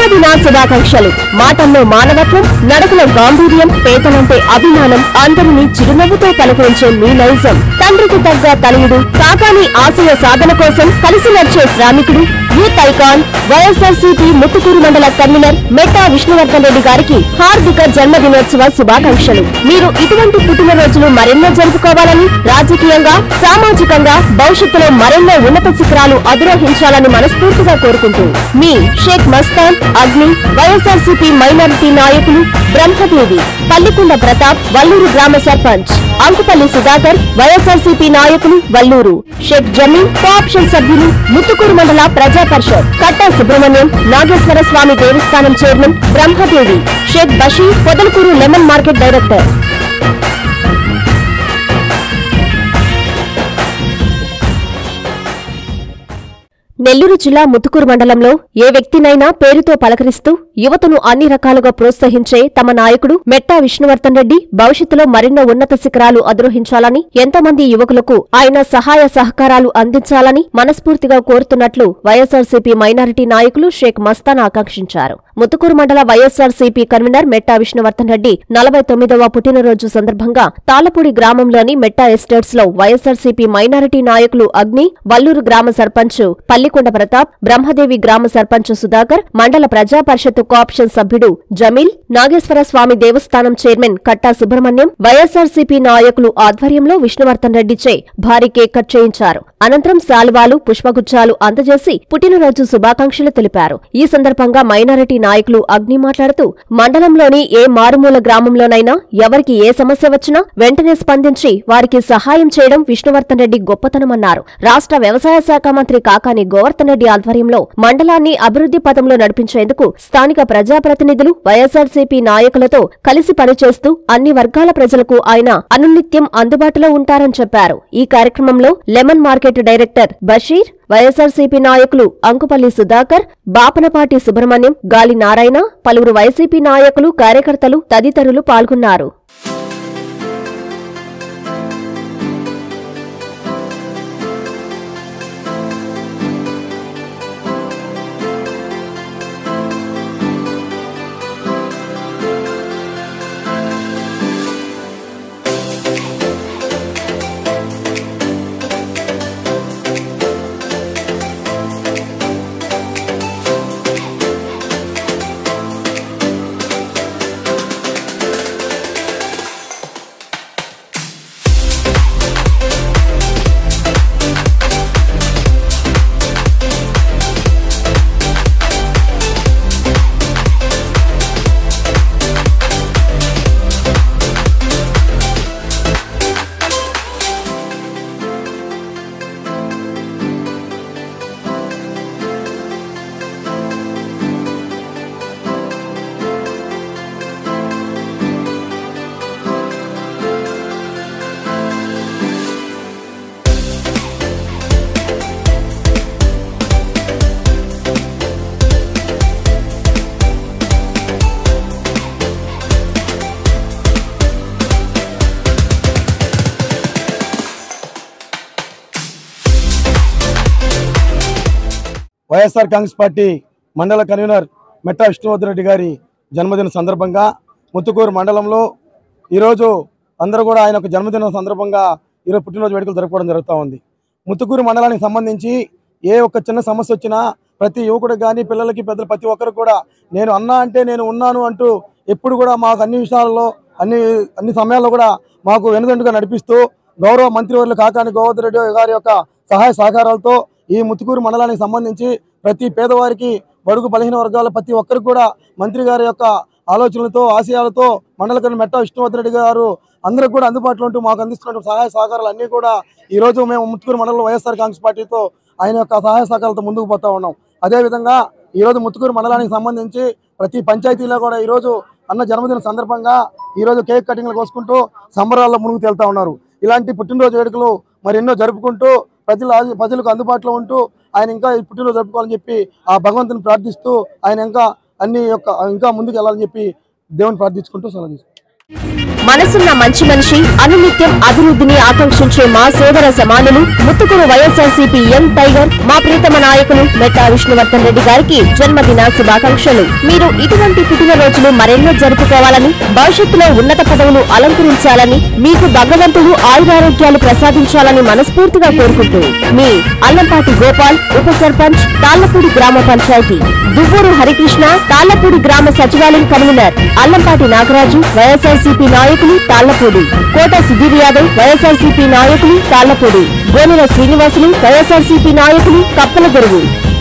జన్మదిన శుభాకాంక్షలు మాటల్లో మానవత్వం నడకలో గాంభీర్యం పేదలంటే అభిమానం అందరినీ చిరునవ్వుతో పలకరించే మీ నైజం తండ్రికి తగ్గ తనయుడు కాకాని ఆశయ సాధన కోసం కలిసి నడిచే శ్రామికుడు యూత్ ఐకాన్ వైఎస్ఆర్సీపీ ముత్తుకూరు మండల కన్వీనర్ మెట్టా విష్ణువర్ధన్ రెడ్డి గారికి హార్దిక జన్మదినోత్సవ శుభాకాంక్షలు మీరు ఇటువంటి పుట్టినరోజులు మరెన్నో జరుపుకోవాలని రాజకీయంగా సామాజికంగా భవిష్యత్తులో మరెన్నో ఉన్నత శిఖరాలు అధిరోహించాలని మనస్ఫూర్తిగా కోరుకుంటూ మీ షేక్ మస్తాన్ అగ్ని వైఎస్ఆర్సీపీ మైనారిటీ నాయకులు బ్రహ్మదేవి పల్లికొండ ప్రతాప్ వల్లూరు గ్రామ సర్పంచ్ అంకుపల్లి సుధాకర్ వైఎస్ఆర్సీపీ నాయకులు వల్లూరు షేక్ జమీన్ కోఆప్షన్ సభ్యులు ముత్తుకూరు మండల ప్రజా పరిషత్ కట్టా సుబ్రహ్మణ్యం నాగేశ్వర స్వామి దేవస్థానం chairman Brahmadevi Sheikh Basheer Podalakur lemon market director Nellore జిల్లా ముత్తుకూరు మండలంలో ఏ వ్యక్తినైనా పేరుతో పలకరిస్తూ యువతను అన్ని రకాలుగా ప్రోత్సహించే తమ నాయకుడు మెట్టా విష్ణువర్ధన్ రెడ్డి భవిష్యత్తులో మరెన్నో ఉన్నత శిఖరాలు అధిరోహించాలని ఎంతోమంది యువకులకు ఆయన సహాయ సహకారాలు అందించాలని మనస్ఫూర్తిగా కోరుతున్నట్లు వైఎస్ఆర్సీపీ మైనారిటీ నాయకులు షేక్ మస్తాన్ ఆకాంక్షించారు ముత్తుకూరు మండల వైఎస్ఆర్సీపీ కన్వీనర్ మెట్టా విష్ణువర్ధన్ రెడ్డి నలభై తొమ్మిదవ పుట్టినరోజు సందర్భంగా తాళపూడి గ్రామంలోని మెట్టా ఎస్టేట్స్ లో వైఎస్ఆర్సీపీ మైనారిటీ నాయకులు అగ్ని వల్లూరు గ్రామ సర్పంచ్ పల్లికొండ ప్రతాప్ బ్రహ్మదేవి గ్రామ సర్పంచ్ సుధాకర్ మండల ప్రజా పరిషత్ కోఆప్షన్ సభ్యుడు జమీల్ నాగేశ్వర స్వామి దేవస్థానం చైర్మన్ కట్టా సుబ్రహ్మణ్యం వైఎస్ఆర్సీపీ నాయకులు ఆధ్వర్యంలో విష్ణువర్ధన్ రెడ్డిచే భారీ కేక్ కట్ చేయించారు అనంతరం శాలువాలు పుష్పగుచ్చాలు అందజేసి పుట్టినరోజు శుభాకాంక్షలు తెలిపారు ఈ సందర్భంగా మైనారిటీ నాయకులు అగ్ని మాట్లాడుతూ మండలంలోని ఏ మారుమూల గ్రామంలోనైనా ఎవరికి ఏ సమస్య వచ్చినా వెంటనే స్పందించి వారికి సహాయం చేయడం విష్ణువర్ధన్ రెడ్డి గొప్పతనమన్నారు రాష్ట్ర వ్యవసాయ శాఖ మంత్రి కాకాని గోవర్ధన్ రెడ్డి ఆధ్వర్యంలో మండలాన్ని అభివృద్ధి పథంలో నడిపించేందుకు స్థానిక ప్రజాప్రతినిధులు వైఎస్ఆర్సీపీ నాయకులతో కలిసి పనిచేస్తూ అన్ని వర్గాల ప్రజలకు ఆయన అనునిత్యం అందుబాటులో ఉంటారని చెప్పారు ఈ కార్యక్రమంలో lemon market director Basheer YSRCP నాయకులు అంకుపల్లి సుధాకర్ బాపనపాటి సుబ్రహ్మణ్యం గాలి నారాయణ పలువురు వైసీపీ నాయకులు కార్యకర్తలు తదితరులు పాల్గొన్నారు వైఎస్ఆర్ కాంగ్రెస్ పార్టీ మండల కన్వీనర్ మెట్టా విష్ణువర్ధన్ రెడ్డి గారి జన్మదిన సందర్భంగా ముత్తుకూరు మండలంలో ఈరోజు అందరూ కూడా ఆయన యొక్క జన్మదిన సందర్భంగా ఈరోజు పుట్టినరోజు వేడుకలు జరుపుకోవడం జరుగుతూ ఉంది ముత్తుకూరు మండలానికి సంబంధించి ఏ ఒక్క చిన్న సమస్య వచ్చినా ప్రతి యువకుడికి కానీ పిల్లలకి పెద్దలు ప్రతి ఒక్కరు కూడా నేను అన్నా అంటే నేను ఉన్నాను అంటూ ఎప్పుడు కూడా మాకు అన్ని విషయాల్లో అన్ని అన్ని సమయాల్లో కూడా మాకు వెనుదండుగా నడిపిస్తూ గౌరవ మంత్రివర్యులు కాకాని గోవర్ధన్ రెడ్డి గారి యొక్క సహాయ సహకారాలతో ఈ ముత్తుకూరు మండలానికి సంబంధించి ప్రతి పేదవారికి బడుగు బలహీన వర్గాల ప్రతి ఒక్కరికి కూడా మంత్రి గారి యొక్క ఆలోచనలతో ఆశయాలతో మండల కన్నా మెట్ట విష్ణువర్ధన్ రెడ్డి గారు అందరికి కూడా అందుబాటులో ఉంటూ మాకు అందిస్తున్న సహాయ సహకారాలు అన్నీ కూడా ఈ రోజు మేము ముత్తుకూరు మండలంలో వైఎస్ఆర్ కాంగ్రెస్ పార్టీతో ఆయన యొక్క సహాయ సహకారాలతో ముందుకు పోతా ఉన్నాం అదేవిధంగా ఈ రోజు ముత్తుకూరు మండలానికి సంబంధించి ప్రతి పంచాయతీలో కూడా ఈ రోజు అన్న జన్మదిన సందర్భంగా ఈ రోజు కేక్ కటింగ్లు కోసుకుంటూ సంబరాల్లో మునుగు తేలుతా ఉన్నారు ఇలాంటి పుట్టినరోజు వేడుకలు మరి ఎన్నో జరుపుకుంటూ ప్రజల ప్రజలకు అందుబాటులో ఉంటూ ఆయన ఇంకా ఈ పుట్టినరోజు జరుపుకోవాలని చెప్పి ఆ భగవంతుని ప్రార్థిస్తూ ఆయన ఇంకా అన్ని యొక్క ఇంకా ముందుకు వెళ్ళాలని చెప్పి దేవుని ప్రార్థించుకుంటూ సెలవు తీసుకుంటాం మనసున్న మంచి మనిషి అనునిత్యం అభివృద్ధిని ఆకాంక్షించే మా సోదర సమానులు ముత్తుకూరు వైఎస్ఆర్సీపీ యంగ్ టైగర్ మా ప్రీతమ నాయకులు మెట్టా విష్ణువర్ధన్ రెడ్డి గారికి జన్మదిన శుభాకాంక్షలు మీరు ఇటువంటి పుట్టినరోజులు మరెన్నో జరుపుకోవాలని భవిష్యత్తులో ఉన్నత పదవులు అలంకరించాలని మీకు భగవంతుడు ఆయురారోగ్యాలు ప్రసాదించాలని మనస్ఫూర్తిగా కోరుకుంటూ మీ అల్లంపాటి గోపాల్ ఉప సర్పంచ్ తాళ్లపూడి గ్రామ పంచాయతీ దువ్వూరు హరికృష్ణ తాళ్లపూడి గ్రామ సచివాలయం కన్వీనర్ అల్లంపాటి నాగరాజు వైఎస్ఆర్సీపీ నాయకులు తాళ్లపూడి కోట సుధీర్ యాదవ్ వైఎస్ఆర్సీపీ నాయకులు తాళ్లపూడి గోనెల శ్రీనివాసులు వైఎస్ఆర్సీపీ నాయకులు కప్పల గురువు